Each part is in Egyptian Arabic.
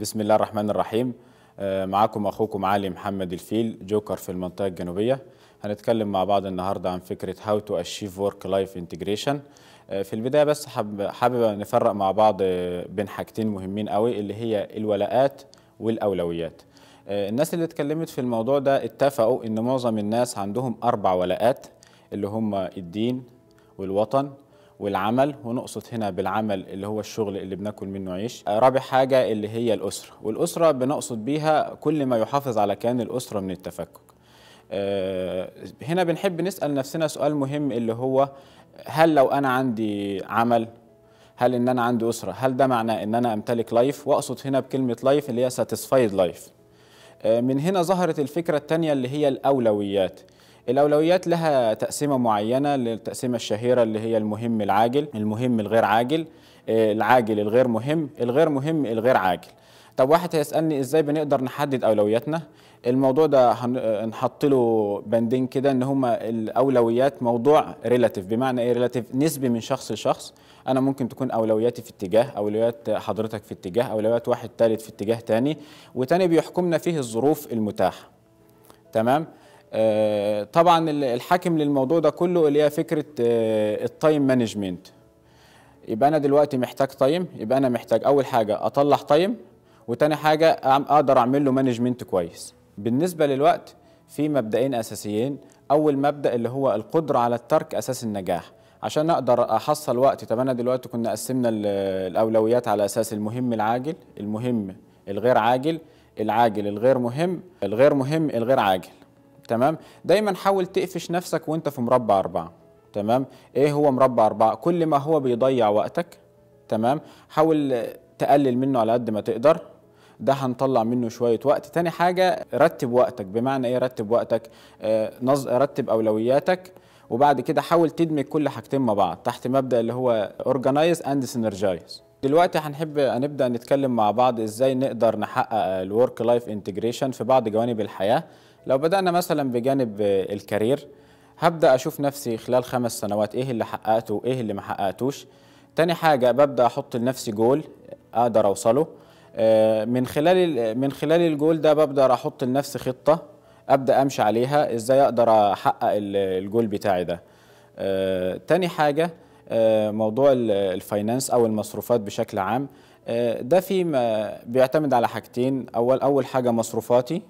بسم الله الرحمن الرحيم آه، معاكم اخوكم علي محمد الفيل جوكر في المنطقه الجنوبيه هنتكلم مع بعض النهارده عن فكره هاو تو اشيف ورك لايف انتجريشن في البدايه بس حابب حابب نفرق مع بعض آه، بين حاجتين مهمين قوي اللي هي الولاءات والاولويات آه، الناس اللي اتكلمت في الموضوع ده اتفقوا ان معظم الناس عندهم اربع ولاءات اللي هم الدين والوطن والعمل ونقصد هنا بالعمل اللي هو الشغل اللي بناكل منه عيش آه، رابع حاجة اللي هي الأسرة والأسرة بنقصد بيها كل ما يحافظ على كيان الأسرة من التفكك آه، هنا بنحب نسأل نفسنا سؤال مهم اللي هو هل لو أنا عندي عمل هل ان انا عندي اسره هل ده معناه ان انا امتلك لايف واقصد هنا بكلمه لايف اللي هي ساتيسفايد لايف من هنا ظهرت الفكره الثانيه اللي هي الاولويات الاولويات لها تقسيمه معينه للتقسيمه الشهيره اللي هي المهم العاجل المهم الغير عاجل آه، العاجل الغير مهم الغير مهم الغير عاجل طب واحد هيسالني ازاي بنقدر نحدد اولوياتنا الموضوع ده هنحط له بندين كده ان هما الاولويات موضوع ريلاتيف بمعنى ايه ريلاتيف نسبي من شخص لشخص انا ممكن تكون اولوياتي في اتجاه اولويات حضرتك في اتجاه اولويات واحد ثالث في اتجاه تاني وتاني بيحكمنا فيه الظروف المتاحه تمام آه طبعا ال- الحاكم للموضوع ده كله اللي هي فكره آه التايم مانجمنت يبقى انا دلوقتي محتاج تايم يبقى انا محتاج اول حاجه اطلع تايم وتاني حاجه أعم- اقدر اعمل له مانجمنت كويس بالنسبه للوقت في مبدئين اساسيين اول مبدا اللي هو القدره على الترك اساس النجاح عشان اقدر احصل وقت طب انا دلوقتي كنا قسمنا ال- الاولويات على اساس المهم العاجل المهم الغير عاجل العاجل الغير مهم الغير مهم الغير عاجل تمام دايما حاول تقفش نفسك وانت في مربع أربعة تمام ايه هو مربع أربعة كل ما هو بيضيع وقتك تمام حاول تقلل منه على قد ما تقدر ده هنطلع منه شوية وقت تاني حاجة رتب وقتك بمعنى ايه رتب وقتك آه نظ... رتب أولوياتك وبعد كده حاول تدمج كل حاجتين مع بعض تحت مبدأ اللي هو organize and synergize دلوقتي هنحب هنبدأ نتكلم مع بعض ازاي نقدر نحقق الورك لايف انتجريشن في بعض جوانب الحياة لو بدأنا مثلا بجانب آه، الكارير هبدأ أشوف نفسي خلال خمس سنوات إيه اللي حققته وإيه اللي ما حققتوش تاني حاجة ببدأ أحط لنفسي جول أقدر أوصله آه، من خلال ال- من خلال الجول ده ببدأ أحط لنفسي خطة أبدأ أمشي عليها إزاي أقدر أحقق ال- الجول بتاعي ده آه، تاني حاجة آه، موضوع ال- الفاينانس أو المصروفات بشكل عام آه، ده في ما- بيعتمد على حاجتين أول أول حاجة مصروفاتي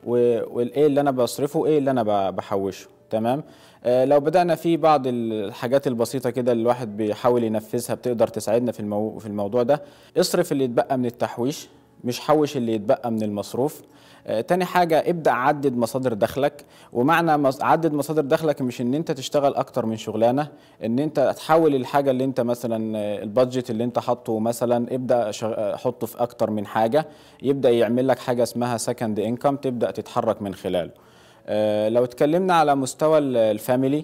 و- والايه اللي انا بصرفه وايه اللي انا ب- بحوشه تمام آه لو بدانا في بعض الحاجات البسيطه كده اللي الواحد بيحاول ينفذها بتقدر تساعدنا في المو... في الموضوع ده اصرف اللي يتبقى من التحويش مش حوش اللي يتبقى من المصروف آه تاني حاجة ابدأ عدد مصادر دخلك ومعنى مص- عدد مصادر دخلك مش ان انت تشتغل اكتر من شغلانة ان انت تحول الحاجة اللي انت مثلا آه، البادجت اللي انت حاطه مثلا ابدأ شغ- آه، حطه في اكتر من حاجة يبدأ يعمل لك حاجة اسمها سكند انكم تبدأ تتحرك من خلاله آه، لو اتكلمنا على مستوى ال- الفاميلي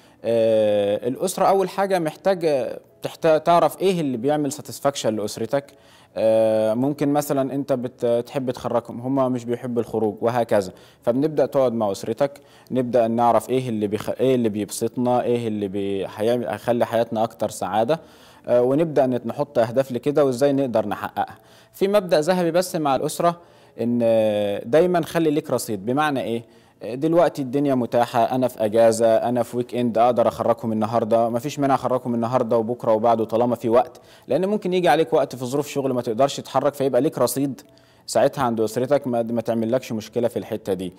آه، الأسرة أول حاجة محتاج تحتاج تعرف إيه اللي بيعمل ساتسفاكشن لأسرتك آه، ممكن مثلا أنت بتحب تخرجهم هم مش بيحبوا الخروج وهكذا فبنبدأ تقعد مع أسرتك نبدأ نعرف إيه اللي بيخ... إيه اللي بيبسطنا إيه اللي بي... هيعمل... هيخلي حياتنا أكتر سعادة آه، ونبدأ نت- نحط أهداف لكده وإزاي نقدر نحققها في مبدأ ذهبي بس مع الأسرة إن آه، دايما خلي ليك رصيد بمعنى إيه دلوقتي الدنيا متاحة أنا في أجازة أنا في ويك إند أقدر أخرجكم النهاردة مفيش مانع أخرجكم النهاردة وبكرة وبعده طالما في وقت لأن ممكن يجي عليك وقت في ظروف شغل ما تقدرش تتحرك فيبقى ليك رصيد ساعتها عند أسرتك ما, ما تعملكش مشكلة في الحتة دي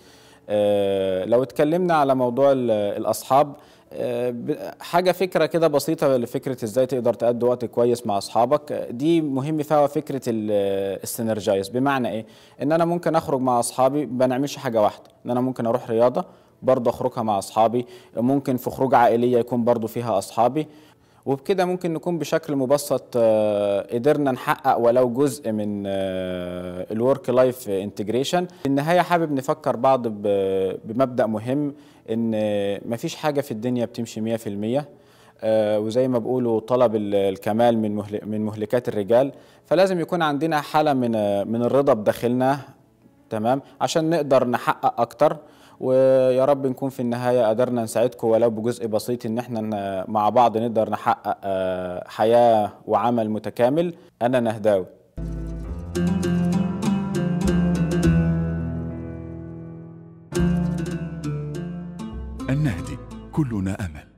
آه، لو اتكلمنا على موضوع ال- الأصحاب آه، ب- حاجة فكرة كده بسيطة لفكرة ازاي تقدر تقضي وقت كويس مع أصحابك آه، دي مهم فيها فكرة ال- السينرجايز بمعنى إيه؟ إن أنا ممكن أخرج مع أصحابي ما نعملش حاجة واحدة إن أنا ممكن أروح رياضة برضه أخرجها مع أصحابي ممكن في خروج عائلية يكون برضه فيها أصحابي وبكده ممكن نكون بشكل مبسط آه، قدرنا نحقق ولو جزء من الورك لايف انتجريشن في النهايه حابب نفكر بعض ب- بمبدا مهم ان مفيش حاجه في الدنيا بتمشي 100% آه، وزي ما بيقولوا طلب ال- الكمال من مهل- من مهلكات الرجال فلازم يكون عندنا حاله من آه، من الرضا بداخلنا تمام عشان نقدر نحقق اكتر ويا رب نكون في النهايه قدرنا نساعدكم ولو بجزء بسيط ان احنا ن- مع بعض نقدر نحقق آه، حياه وعمل متكامل انا نهداوي النهدي كلنا امل